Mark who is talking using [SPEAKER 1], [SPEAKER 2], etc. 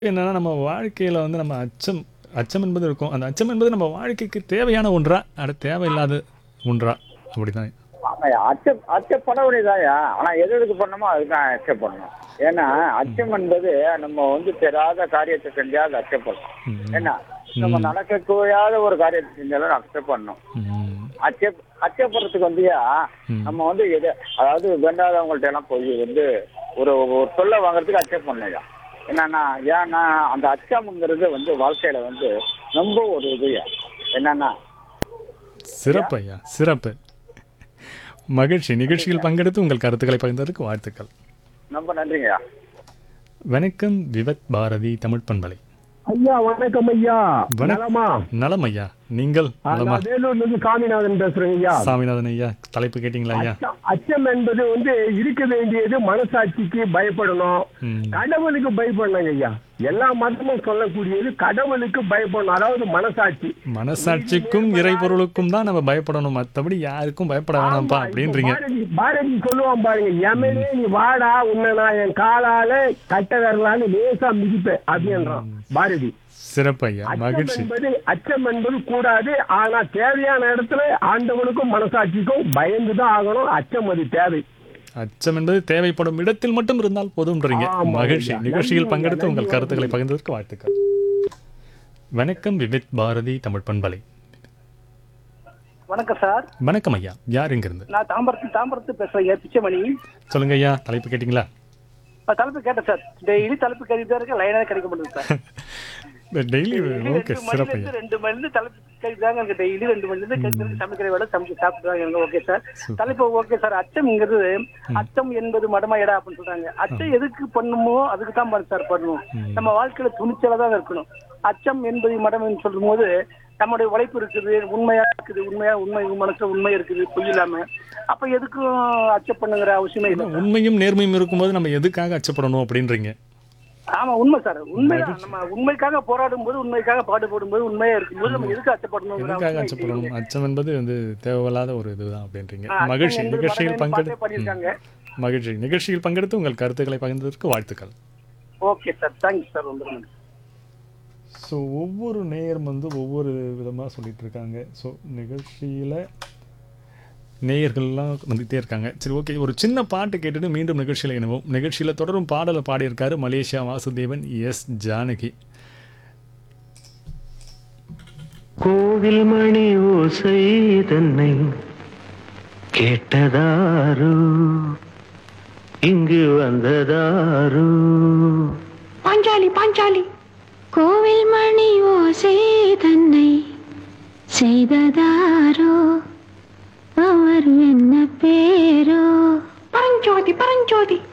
[SPEAKER 1] என்னன்னா நம்ம வாழ்க்கையில வந்து நம்ம அச்சம் அச்சம் என்பது இருக்கும் அந்த அச்சம் என்பது நம்ம வாழ்க்கைக்கு தேவையான ஒன்றா அது தேவையில்லாத ஒன்றா அப்படிதான்
[SPEAKER 2] ஆமாய்யா அச்சம் அச்சப்பட வேண்டியதாயா ஆனா எது எதுக்கு பண்ணணுமோ அதுக்கு தான் அச்சம் பண்ணணும் ஏன்னா அச்சம் என்பது நம்ம வந்து பெறாத காரியத்தை செஞ்சா அது அச்சப்படணும்
[SPEAKER 1] ம்.
[SPEAKER 2] ஏன்னா நம்ம நடக்கக்கூடாத ஒரு காரியத்தை செஞ்சாலும் அக்செப்ட் பண்ணணும்
[SPEAKER 1] ம்.
[SPEAKER 2] அச்சப் அச்சப்படுறதுக்கு வந்துயா
[SPEAKER 1] ம்.
[SPEAKER 2] நம்ம வந்து எது அதாவது வேண்டாதவங்கள்ட்ட எல்லாம் போய் வந்து ஒரு ஒரு சொல்ல வாங்குறதுக்கு அக்செப்ட் பண்ணலையா என்னன்னா ஏன்னா அந்த அச்சம்ங்கிறது வந்து வாழ்க்கையில வந்து ரொம்ப ஒரு இதுயா என்னன்னா
[SPEAKER 1] சிறப்பு ஐயா சிறப்பு மகிழ்ச்சி நிகழ்ச்சியில் பங்கெடுத்து உங்கள் கருத்துக்களை பகிர்ந்ததற்கு வாழ்த்துக்கள்
[SPEAKER 2] ரொம்ப நன்றிங்கய்யா
[SPEAKER 1] வணக்கம் விவத் பாரதி தமிழ் பண்பலை
[SPEAKER 3] ஐயா வணக்கம் ஐயா
[SPEAKER 1] வணக்கம்.
[SPEAKER 3] நலமா
[SPEAKER 1] நலம் ஐயா நீங்கள்
[SPEAKER 3] ஆ,
[SPEAKER 1] நலமா
[SPEAKER 3] நான் வேலூர்ல இருந்து காமிநாதன் பேசுறேன் ஐயா
[SPEAKER 1] சாமிநாதன் ஐயா தலைப்பு கேட்டிங்களா ஐயா
[SPEAKER 3] அச்சம் அச்சம் என்பது வந்து இருக்க வேண்டியது மனசாட்சிக்கு பயப்படணும்
[SPEAKER 1] ம்.
[SPEAKER 3] கடவுளுக்கு பயப்படணுங்க ஐயா எல்லா மதமும் சொல்லக்கூடியது கடவுளுக்கு பயப்படணும் அதாவது மனசாட்சி
[SPEAKER 1] மனசாட்சிக்கும் இறைபொருளுக்கும் தான் நம்ம பயப்படணும் மற்றபடி யாருக்கும் பயப்பட வேணாம்ப்பா
[SPEAKER 3] ஆமா,
[SPEAKER 1] அப்படின்றீங்க
[SPEAKER 3] இப்ப பாரதி பாரதி சொல்லுவான் பாருங்க எமனே நீ வாடா உன்னை நான் என் காலால கட்ட வரலான்னு லேசா மிதிப்பேன் அப்படின்றான் பாரதி
[SPEAKER 1] சிறப்பு ஐயா
[SPEAKER 3] அச்சம்
[SPEAKER 1] மகிழ்ச்சி
[SPEAKER 3] என்பது அச்சம் என்பது கூடாது ஆனா தேவையான இடத்துல ஆண்டவனுக்கும் மனசாட்சிக்கும் பயந்துதான் ஆகணும் அச்சம் அது தேவை
[SPEAKER 1] அச்சம் என்பது தேவைப்படும் இடத்தில் மட்டும் இருந்தால் போதும்ன்றீங்க
[SPEAKER 3] ஆமா,
[SPEAKER 1] மகிழ்ச்சி
[SPEAKER 3] ஐயா.
[SPEAKER 1] நிகழ்ச்சியில்
[SPEAKER 3] நன்றி,
[SPEAKER 1] பங்கெடுத்து உங்கள்
[SPEAKER 3] நன்றி,
[SPEAKER 1] கருத்துக்களை பகிர்ந்ததற்கு வாழ்த்துக்கள் வணக்கம் விவித் பாரதி தமிழ் பண்பலை
[SPEAKER 4] வணக்கம் சார்
[SPEAKER 1] வணக்கம் ஐயா யார் இங்கிருந்து
[SPEAKER 4] நான் தாம்பரத்து தாம்பரத்து பேசுறேன் பிச்சைமணி
[SPEAKER 1] சொல்லுங்க ஐயா தலைப்பு கேட்டிங்களா
[SPEAKER 4] நான் தலைப்பு கேட்டேன் சார் டெய்லி தலைப்பு கேட்டுட்டு இருக்க லைனாக கிடைக்க மாட்டேங்குது சார்
[SPEAKER 1] டெய்லி
[SPEAKER 4] டெய்லி
[SPEAKER 1] ஓகே
[SPEAKER 4] ரெண்டு
[SPEAKER 1] சிறப்பு
[SPEAKER 4] மணில
[SPEAKER 1] ஐயா
[SPEAKER 4] இருந்து ரெண்டு மணில இருந்து தலைப்பு கேட்டுதாங்க எனக்கு டெய்லி ரெண்டு மணில இருந்து கேட்டு சமைக்கிற வேலை சமைச்சு சாப்பிட்டுறாங்க எனக்கு ஓகே சார் தலைப்பு ஓகே சார் அச்சம்ங்கிறது அச்சம் என்பது மடமாயடா அப்படின்னு சொல்றாங்க அச்சம் எதுக்கு பண்ணுமோ அதுக்கு தான் சார் பண்ணணும் நம்ம வாழ்க்கையில துணிச்சலா தான் இருக்கணும் அச்சம் என்பது மடம் சொல்லும் போது நம்முடைய உழைப்பு இருக்குது உண்மையா இருக்குது உண்மையா உண்மை மனசுல உண்மை இருக்குது பொய் இல்லாம அப்ப எதுக்கும் அச்சம் பண்ணுங்கிற அவசியமே இல்லை சார்.
[SPEAKER 1] உண்மையும் நேர்மையும் இருக்கும்போது நம்ம எதுக்காக அச்சப்படணும் அப்படின்றீங்க
[SPEAKER 4] ஆமா உண்மை சார் உண்மைதான் நம்ம உண்மைக்காக போராடும் போது உண்மைக்காக பாடுபடும் போது உண்மையா இருக்கும்போது நம்ம எதுக்கு அச்சப்படணுங்கிற
[SPEAKER 1] எதுக்காக
[SPEAKER 4] அவசியம்
[SPEAKER 1] அச்சப்படணும்
[SPEAKER 4] இல்லை.
[SPEAKER 1] அச்சம் என்பது வந்து தேவையில்லாத ஒரு இதுதான் அப்படின்றீங்க
[SPEAKER 4] ஆ, அச்சம்
[SPEAKER 1] மகிழ்ச்சி
[SPEAKER 4] என்பது
[SPEAKER 1] நிகழ்ச்சியில்
[SPEAKER 4] மடமைன்னு பாட்டே
[SPEAKER 1] பங்கெடு
[SPEAKER 4] பாடியிருக்காங்க.
[SPEAKER 1] ம். மகிழ்ச்சி நிகழ்ச்சியில் பங்கெடுத்து உங்கள் கருத்துக்களை பகிர்ந்ததற்கு வாழ்த்துக்கள்
[SPEAKER 4] ஓகே சார் தேங்க்ஸ் சார் ரொம்ப நன்றி
[SPEAKER 1] ஸோ ஒவ்வொரு நேயரும் வந்து ஒவ்வொரு விதமாக சொல்லிட்டு இருக்காங்க ஸோ நிகழ்ச்சியில் நேயர்கள்லாம் வந்துகிட்டே இருக்காங்க சரி ஓகே ஒரு சின்ன பாட்டு கேட்டுட்டு மீண்டும் நிகழ்ச்சியில் இணைவோம் நிகழ்ச்சியில் தொடரும் பாடலை பாடியிருக்காரு மலேசியா வாசுதேவன் எஸ் ஜானகி
[SPEAKER 5] கோவில் மணி ஓசை தன்னை கேட்டதாரோ இங்கு வந்ததாரோ
[SPEAKER 6] பாஞ்சாலி பாஞ்சாலி கோவில் மணி ஓசை தன்னை செய்ததாரோ அவர் என்ன பேரோ பரஞ்சோதி பரஞ்சோதி